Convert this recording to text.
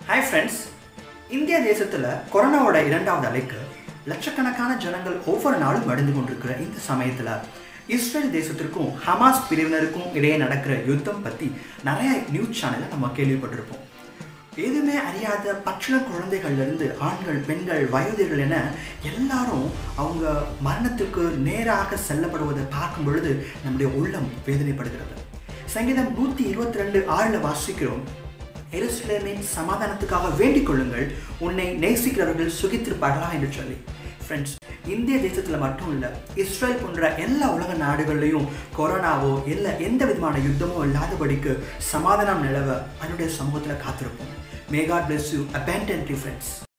hi friends இந்திய தேசத்தில் கொரோனாவோட இரண்டாவது அலைக்கு லட்சக்கணக்கான ஜனங்கள் ஒவ்வொரு நாளும் மடிந்து கொண்டிருக்கிற இந்த சமயத்தில் இஸ்ரேல் தேசத்திற்கும் ஹமாஸ் பிரிவினருக்கும் இடையே நடக்கிற யுத்தம் பற்றி நிறைய நியூஸ் சேனலை நம்ம கேள்விப்பட்டிருப்போம் எதுவுமே அறியாத பச்சிள குழந்தைகள்லேருந்து ஆண்கள் பெண்கள் வயோதிகர்கள் என எல்லாரும் அவங்க மரணத்துக்கு நேராக செல்லப்படுவதை பார்க்கும் பொழுது நம்முடைய உள்ளம் வேதனைப்படுகிறது சங்கீதம் நூற்றி இருபத்தி ரெண்டு ஆறில் வாசிக்கிறோம் எருசலேமின் சமாதானத்துக்காக வேண்டிக் கொள்ளுங்கள் உன்னை நேசிக்கிறவர்கள் சுகித்திருப்பார்களா என்று சொல்லி ஃப்ரெண்ட்ஸ் இந்திய தேசத்தில் மட்டும் இல்லை இஸ்ரேல் போன்ற எல்லா உலக நாடுகள்லையும் கொரோனாவோ இல்லை எந்த விதமான யுத்தமோ இல்லாதபடிக்கு சமாதானம் நிலவ அதனுடைய சமூகத்தில் காத்திருப்போம் may God bless you abundantly friends